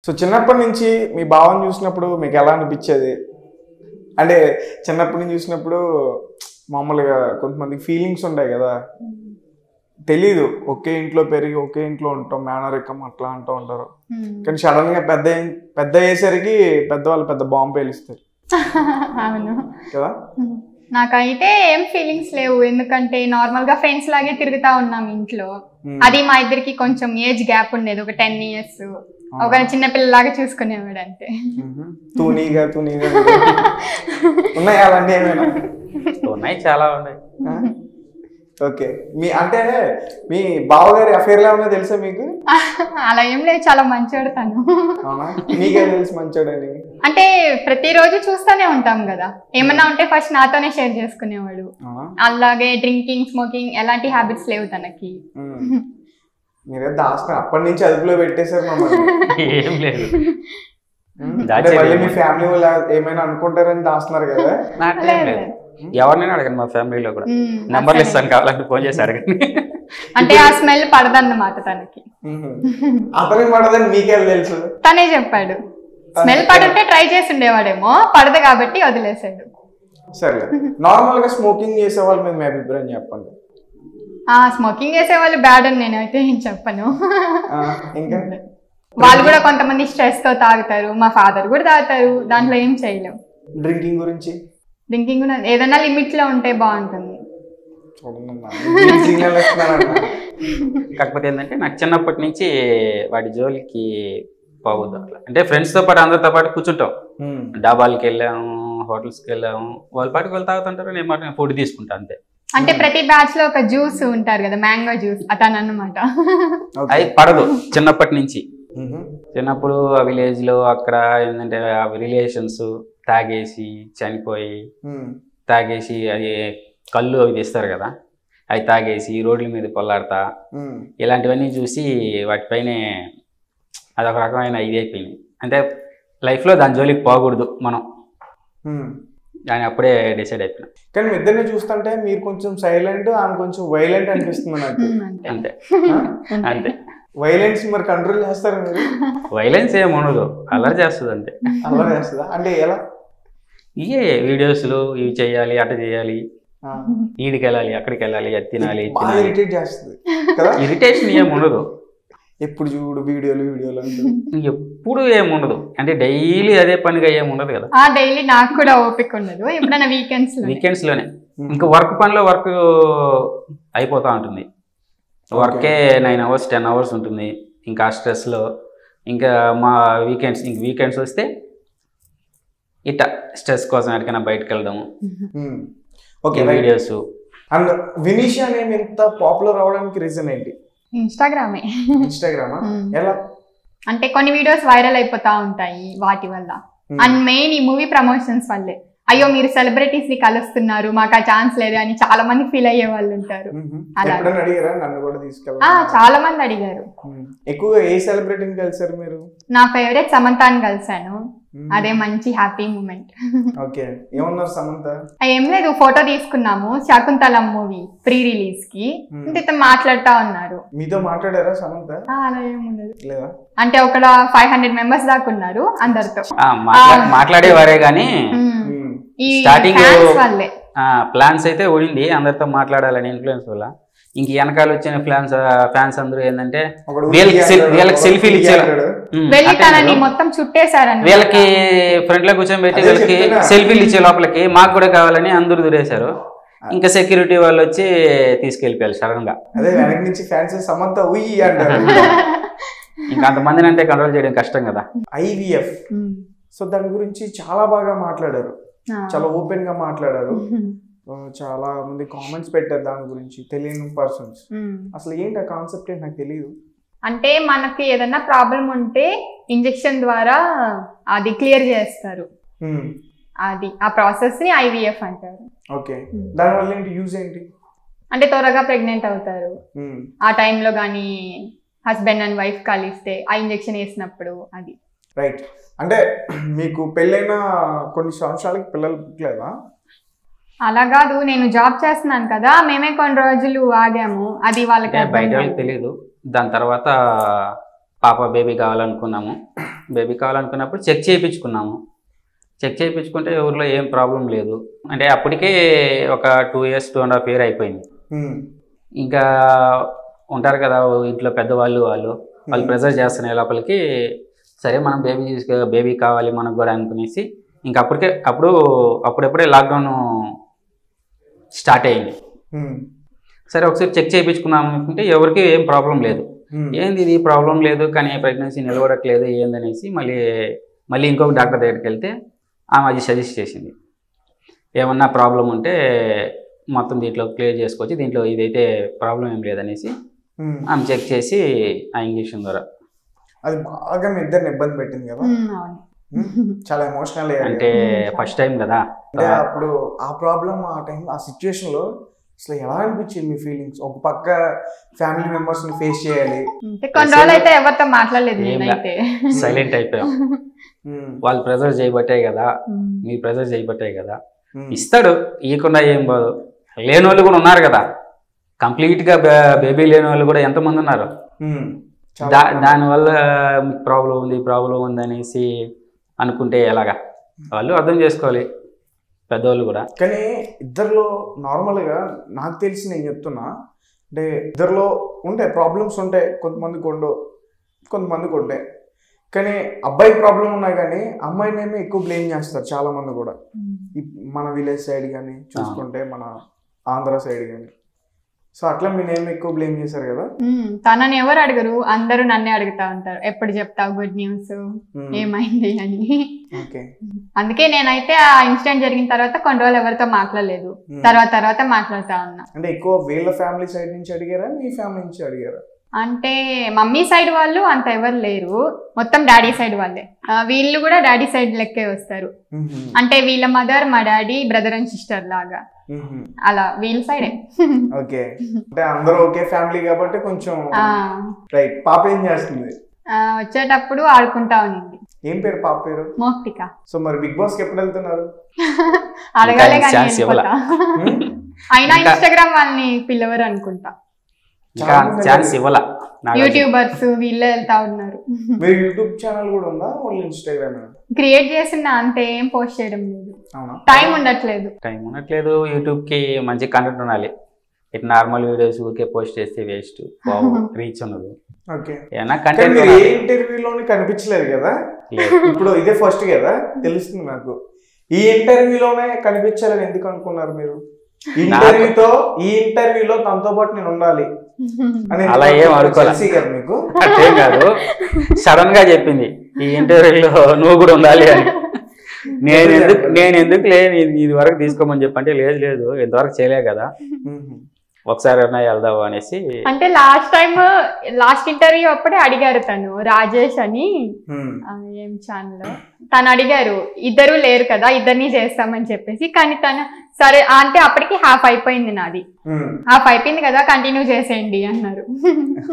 So చిన్నప్పటి నుంచి మీ భావం చూసినప్పుడు మీకు ఎలా అనిపించేది అంటే చిన్నప్పటి నుంచి చూసినప్పుడు మామూలుగా కొంతమంది ఫీలింగ్స్ ఉంటాయి కదా తెలీదు ఒకే ఇంట్లో పెరిగి ఒకే ఇంట్లో ఉంటాం మేనరికం అట్లా అంటూ ఉంటారు కానీ సడన్ గా పెద్ద అయి- పెద్ద అయ్యేసరికి పెద్దవాళ్ళు పెద్ద బాంబు పేలుస్తారు అవును కదా నాకైతే ఏం ఫీలింగ్స్ లేవు ఎందుకంటే నార్మల్ గా ఫ్రెండ్స్ లాగే తిరుగుతా ఉన్నాం ఇంట్లో Hmm. అది మా ఇద్దరికి కొంచెం ఏజ్ గ్యాప్ ఉండేది ఒక టెన్ ఇయర్స్ ఒక చిన్న పిల్లలాగా చూసుకునేవాడు అంతే మ్మ్. తూనీగా తూనీగా ఉన్నాయా అలాంటి ఏమైనా ఉన్నాయి చాలా ఉన్నాయి ఓకే మీ అంటే మీ బావగారి అఫేర్లు ఏమైనా తెలుసా మీకు అలా ఏం లేదు చాలా మంచివాడు తను అవునా మీకే తెలుసు మంచోడని అంటే ప్రతిరోజు చూస్తూనే ఉంటాం కదా ఏమన్నా ఉంటే ఫస్ట్ నాతోనే షేర్ చేసుకునేవాడు అవునా అలాగే డ్రింకింగ్ స్మోకింగ్ ఎలాంటి హ్యాబిట్స్ లేవు తనకి మ్మ్. మీరే దాస్తున్నారు అప్పటి నుంచి అదుపులో పెట్టేశారు మమ్మల్ని ఏం లేదు మ్మ్. అంటే దాచేది మళ్ళీ మీ ఏమో. ఫ్యామిలీ వాళ్ళు ఏమైనా అనుకుంటారని దాస్తున్నారు కదా నాకేం లేదు, లేదు ఎవరినైనా అడగండి మా ఫ్యామిలీలో కూడా మ్మ్. నెంబర్లు అసలు. ఇస్తాను కావాలంటే ఫోన్ చేసి అడగండి అంటే ఆ స్మెల్ పడదన్నమాట తనకి మ్మ్. అతనికి పడదని మీకే తెలుసు తనే చెప్పాడు స్మెల్ పడుంటే ట్రై చేసి ఉండేవాడేమో పడదు కాబట్టి వదిలేసాడు సరే నార్మల్ గా స్మోకింగ్ చేసే వాళ్ళ మీద మీ అభిప్రాయం చెప్పండి ఆ స్మోకింగ్ చేసే వాళ్ళు బ్యాడ్ అని నేనైతే ఏం చెప్పను ఆ, ఇంకా వాళ్ళు కూడా కొంతమంది స్ట్రెస్ తో తాగుతారు మా ఫాదర్ కూడా తాగుతారు దాంట్లో ఏం చేయలేం డ్రింకింగ్ గురించి డ్రింకింగ్ కూడా ఏదైనా లిమిట్ లో ఉంటే బాగుంటుంది చూడండి అమ్మా. మీకు సిగ్నల్ ఇస్తున్నానన్నా. కాకపోతే ఏంటంటే నాకు చిన్నప్పటి నుంచి వాడి జోలికి పోవద్దు అట్లా అంటే ఫ్రెండ్స్తో పాటు అందరితో పాటు కూర్చుంటాం మ్మ్. డాబాలకి వెళ్ళాము హోటల్స్కి వెళ్ళాము వాళ్ళ పాటికి వాళ్ళు తాగుతుంటారు నేను మాట ఫుడ్ తీసుకుంటా అంతే అంటే ప్రతి బ్యాచ్ లో ఒక జ్యూస్ ఉంటారు కదా మ్యాంగో జ్యూస్ అతను అన్నమాట ఓకే. అది పడదు చిన్నప్పటి నుంచి మ్మ్. చిన్నప్పుడు ఆ విలేజ్ లో అక్కడ ఏంటంటే ఆ రిలేషన్స్ తాగేసి చనిపోయి మ్మ్. తాగేసి అది కళ్ళు అవి తీస్తారు కదా అవి తాగేసి రోడ్ల మీద పొల్లాడతా మ్మ్. ఇలాంటివన్నీ చూసి వాటిపైనే అదొక రకమైన ఇది అయిపోయింది అంటే లైఫ్లో దాని జోలికి పోకూడదు మనం మ్మ్. దాన్ని అప్పుడే డిసైడ్ అయిపోయినా కానీ మీ ఇద్దరిని చూస్తుంటే మీరు కొంచెం సైలెంట్ ఆమె కొంచెం వైలెంట్ అనిపిస్తుంది నాకు ఉమ్, అంతే అంతే అంతే. అంతే వైలెన్స్ మరి కంట్రోల్ చేస్తారా మీరు వైలెన్స్ ఏమి ఉండదు అల్లరి చేస్తుంది అంతే అలా చేస్తుందా అంటే ఎలా ఇవే వీడియోస్లు ఇవి చేయాలి అట చేయాలి ఆ. ఈడికి వెళ్ళాలి అక్కడికి వెళ్ళాలి అది తినాలి ఇది బాగా తినాలి ఇరిటేట్ చేస్తుంది కదా ఇరిటేషన్ ఏమి ఉండదు ఎప్పుడు చూడు వీడియోలు వీడియోలు అంటే ఎప్పుడు ఏమి ఉండదు అంటే డైలీ అదే పనిగా ఏమి ఉండదు కదా ఆ డైలీ నాకు కూడా ఓపిక ఉండదు ఎప్పుడైనా వీకెండ్స్ లో వీకెండ్స్ లోనే ఇంకా వర్క్ పనిలో వర్క్ అయిపోతూ ఉంటుంది వర్కే నైన్ అవర్స్ టెన్ అవర్స్ ఉంటుంది ఇంకా ఆ స్ట్రెస్లో ఇంకా మా వీకెండ్స్ ఇంక వీకెండ్స్ వస్తే ఇట్ట స్ట్రెస్ కోసం ఎక్కడికైనా బయటకు వెళ్దాము ఓకే రైట్ వీడియోస్ అండ్ వినీషియా నేమ్ ఇంత పాపులర్ అవడానికి రీజన్ ఏంటి ఇన్స్టాగ్రామే ఇన్స్టాగ్రామా Hmm. ఎలా అంటే కొన్ని వీడియోస్ వైరల్ అయిపోతా ఉంటాయి వాటి వల్ల Hmm. అండ్ మెయిన్ ఈ మూవీ ప్రమోషన్స్ వల్లే అయ్యో మీరు సెలబ్రిటీస్ ని కలుస్తున్నారు మాకు ఆ ఛాన్స్ లేదు అని చాలా మంది ఫీల్ అయ్యే వాళ్ళు ఉంటారు Mhm. అలా. ఎప్పుడైనా అడిగారా నన్ను కూడా ఆ తీసుకెళ్ళాలి చాలా మంది అడిగారు ఎక్కువగా ఏ సెలబ్రిటీని కలిసారు మీరు నా ఫేవరెట్ సమంతాని కలిసాను Hmm. అదే మంచి హ్యాపీ మూమెంట్ ఓకే ఏమన్నారు సమంత ఏం లేదు ఫోటో తీసుకున్నాము శకుంతలం మూవీ ప్రీ రిలీజ్ కి Hmm. అంటే ఇతను మాట్లాడుతా ఉన్నారు మీతో మాట్లాడారా సమంత ఆ, అలా ఏముండదు లేదా అంటే ఒక ఫైవ్ హండ్రెడ్ మెంబర్స్ దాకా ఉన్నారు అందరితో మాట్లాడేవారే కానీ Hmm. Hmm. ఈ Starting- fans వల్లే ప్లాన్స్ అయితే ఉండింది అందరితో మాట్లాడాలని ఇన్ఫ్లుయెన్స్ వల్ల ఇంక వెనకాల వచ్చిన ఫ్యాన్స్ ఫ్యాన్స్ అందరూ ఏంటంటే ఒకడు వీళ్ళకి ఊరికే సెల్- అంటాడు, వీళ్ళకి ఒకడు సెల్ఫీలు ఊరికే ఇచ్చేలా అంటాడు. ఉమ్, వెళ్ళి అంటే తనని వీళ్ళు- మొత్తం చుట్టేశారని వీళ్ళకి ఫ్రంట్ లో కూర్చొని పెట్టి అదే వీళ్ళకి చెప్తున్నా. సెల్ఫీలు ఇచ్చే లోపలికి మాకు కూడా కావాలని అందరూ దూరేశారు ఇంకా సెక్యూరిటీ వాళ్ళు వచ్చి తీసుకెళ్ళిపోయారు సడన్ గా అదే వెనక నుంచి ఫ్యాన్స్ సమంత ఉయ్యి అంటారు ఇంకా అంతమందిని అంటే కంట్రోల్ చేయడం కష్టం కదా ఐవిఎఫ్ సో దాని గురించి చాలా బాగా మాట్లాడారు చాలా ఓపెన్ గా మాట్లాడారు ఆ, చాలా మంది కామెంట్స్ పెట్టారు దాని గురించి తెలియని పర్సన్స్ అసలు ఏంటి ఆ కాన్సెప్ట్ ఏంటి నాకు తెలియదు అంటే మనకి ఏదైనా ప్రాబ్లం ఉంటే ఇంజెక్షన్ ద్వారా అది క్లియర్ చేస్తారు అది ఆ ప్రాసెస్ ని ఐవీఎఫ్ అంటారు ఓకే దానివల్ల ఏంటి యూజ్ ఏంటి అంటే త్వరగా ప్రెగ్నెంట్ అవుతారు Hmm. ఆ టైంలో కానీ హస్బెండ్ అండ్ వైఫ్ కలిస్తే ఆ ఇంజెక్షన్ వేసినప్పుడు అది రైట్ అంటే మీకు పెళ్ళైన కొన్ని సంవత్సరాలకి పిల్లలు పుట్టలేదా అలా కాదు నేను జాబ్ చేస్తున్నాను కదా మేమే కొన్ని రోజులు ఆగాము అది వాళ్ళకి అంటే అర్థం బయట కాలేదు. వాళ్ళకి తెలియదు దాని తర్వాత పాప బేబీ కావాలనుకున్నాము బేబీ కావాలనుకున్నప్పుడు చెక్ చేయించుకున్నాము చెక్ చేయించుకుంటే ఊర్లో ఏం ప్రాబ్లం లేదు అంటే అప్పటికే ఒక two years two and half year అయిపోయింది ఉమ్, ఇంకా ఉంటారు కదా ఇంట్లో పెద్దవాళ్ళు వాళ్ళు వాళ్ళు ప్రెజర్ చేస్తున్నాయి లోపలికి సరే మనం బేబీ తీసుకు బేబీ కావాలి మనకు కూడా అనుకునేసి ఇంకా అప్పటికే అప్పుడు అప్పుడప్పుడే లాక్డౌన్ స్టార్ట్ అయ్యింది ఉమ్, సరే ఒకసారి చెక్ చేయించుకుందాం అనుకుంటే ఎవరికి ఏం ప్రాబ్లం లేదు ఉమ్, ఏంది ఇది ప్రాబ్లం లేదు కానీ ప్రెగ్నెన్సీ నిలబడట్లేదు ఏందనేసి మళ్ళీ మళ్ళీ ఇంకొక డాక్టర్ దగ్గరికి వెళ్తే ఆమె అది సజెస్ట్ చేసింది ఏమన్నా ప్రాబ్లం ఉంటే మొత్తం దీంట్లో క్లియర్ చేసుకోవచ్చు దీంట్లో ఇదైతే ప్రాబ్లం ఏం లేదనేసి ఉమ్. ఆమె చెక్ చేసి ఆ ఇంజక్షన్ ద్వారా అది బాగా మీ ఇద్దరిని ఇబ్బంది పెట్టింది కదా ఉమ్, అవును ఉమ్, చాలా ఎమోషనల్ అంటే ఫస్ట్ టైం కదా అంటే అప్పుడు ఆ ప్రాబ్లం ఆ టైం ఆ సిచ్యువేషన్ లో అసలు ఎలా అనిపించింది మీ ఫీలింగ్స్ ఒక పక్క ఫ్యామిలీ మెంబర్స్ ని ఫేస్ చేయాలి అంటే కొన్ని రోజులు అయితే ఎవరితో మాట్లాడలేదు ఏం నేనైతే సైలెంట్ అయిపోయాం ఉమ్, వాళ్ళు ప్రెజర్ చేయబట్టే కదా ఉమ్. మీ ప్రెజర్ చేయబట్టే కదా ఉమ్, ఇస్తాడు ఇవ్వకుండా ఏం బాదు లేని వాళ్ళు కూడా ఉన్నారు కదా కంప్లీట్గా బేబీ లేని వాళ్ళు కూడా ఎంతమంది ఉన్నారు ఉమ్, చాలా దా దానివల్ల మీకు ప్రాబ్లం ఉంది ప్రాబ్లం ఉంది అనేసి అనుకుంటే ఎలాగా వాళ్ళు అర్థం చేసుకోవాలి పెద్దవాళ్ళు కూడా కానీ ఇద్దరిలో నార్మల్గా నాకు తెలిసి నేను చెప్తున్నా అంటే ఇద్దరిలో ఉంటాయి ప్రాబ్లమ్స్ ఉంటాయి కొంతమందికి ఉండవు కొంతమందికి ఉంటాయి కానీ అబ్బాయికి ప్రాబ్లం ఉన్నా కానీ అమ్మాయినేమో ఎక్కువ బ్లేమ్ చేస్తారు చాలా మంది కూడా ఈ మన విలేజ్ సైడ్ కానీ చూసుకుంటే మన ఆంధ్ర సైడ్ కానీ సో అట్లా మీ నేమ్ ఎక్కువ బ్లేమ్ చేశారు కదా ఉమ్, తనని ఎవరు అడగరు అందరూ నన్నే అడుగుతా ఉంటారు ఎప్పుడు చెప్తావు గుడ్ న్యూస్ ఏమైంది అని ఓకే అందుకే నేనైతే ఆ ఇన్సిడెంట్ జరిగిన తర్వాత కొన్ని రోజులు ఎవరితో మాట్లాడలేదు తర్వాత తర్వాత మాట్లాడుతా ఉన్నా అంటే ఎక్కువ వీళ్ళ ఫ్యామిలీ సైడ్ నుంచి అడిగారా మీ ఫ్యామిలీ నుంచి అడిగారా అంటే మమ్మీ సైడ్ వాళ్ళు అంత ఎవరు లేరు మొత్తం డాడీ సైడ్ వాళ్ళే ఆ, వీళ్ళు కూడా డాడీ సైడ్ లెక్కే వస్తారు మ్మ్. అంటే వీళ్ళ మదర్ మా డాడీ బ్రదర్ అండ్ సిస్టర్ లాగా మ్మ్. అలా వీళ్ళ సైడే ఓకే అంటే అందరూ ఒకే ఫ్యామిలీ కాబట్టి కొంచెం ఆ, రైట్ పాప ఏం చేస్తుంది ఆ, వచ్చేటప్పుడు ఆడుకుంటా ఉన్నింది ఏం పేరు పాప పేరు మోక్తిక సో మరి బిగ్ బాస్ కి ఎప్పుడు వెళ్తున్నారు అడగాలే ఇంకా కానీ ఛాన్స్ ఇవ్వలా. వెళ్ళిపోతా. మ్మ్? అయినా ఇంకా- ఇన్స్టాగ్రామ్ వాళ్ళని పిల్లవరు అనుకుంటా ఇంకా చాలా మంది ఛాన్స్ ఇవ్వాల నాకు యూట్యూబర్స్ వీళ్ళే వెళ్తా ఉన్నారు మీరు యూట్యూబ్ ఛానల్ కూడా ఉందా ఓన్లీ ఇన్స్టాగ్రామ్ క్రియేట్ చేసిన అంతే ఏం పోస్ట్ చేయడం లేదు అవునా టైం ఉండట్లేదు టైం ఉండట్లేదు యూట్యూబ్కి మంచి కంటెంట్ ఉండాలి ఇట్లా నార్మల్ వీడియోస్ ఊరికే పోస్ట్ చేస్తే వేస్ట్ రీచ్ ఉండదు ఓకే ఏమన్నా కానీ కంటెంట్ మీరు ఏ ఇంటర్వ్యూలోని కనిపించలేదు కదా ఇప్పుడు ఇదే ఫస్ట్ కదా తెలుస్తుంది నాకు ఈ ఇంటర్వ్యూలోనే కనిపించాలని ఎందుకు అనుకున్నారు మీరు ఈ ఇంటర్వ్యూతో ఈ ఇంటర్వ్యూలో తనతో పాటు నేను ఉండాలి అని ఎందుకు అలా ఏం అనుకున్నారు? అనుకోలే. తెలిసి కదా మీకు అట్లేం కాదు సడన్ గా చెప్పింది ఈ ఇంటర్వ్యూలో నువ్వు కూడా ఉండాలి అని నేను ఎందుకు నేను ఎందుకు లేదు ఇది వరకు తీసుకోమని చెప్పంటే లేదు లేదు ఇంతవరకు చేయలే కదా మ్మ్. ఒకసారి అన్నా వెళ్దావు అనేసి అంటే లాస్ట్ టైం లాస్ట్ ఇంటర్వ్యూ అప్పుడే అడిగారు తను రాజేష్ అని మ్మ్. ఆ, ఏం ఛానల్ తను అడిగారు ఇద్దరు లేరు కదా ఇద్దరిని చేస్తామని చెప్పేసి కానీ తను సరే అంటే అప్పటికి హాఫ్ అయిపోయింది నాది మ్మ్. హాఫ్ అయిపోయింది కదా కంటిన్యూ చేసేయండి అన్నారు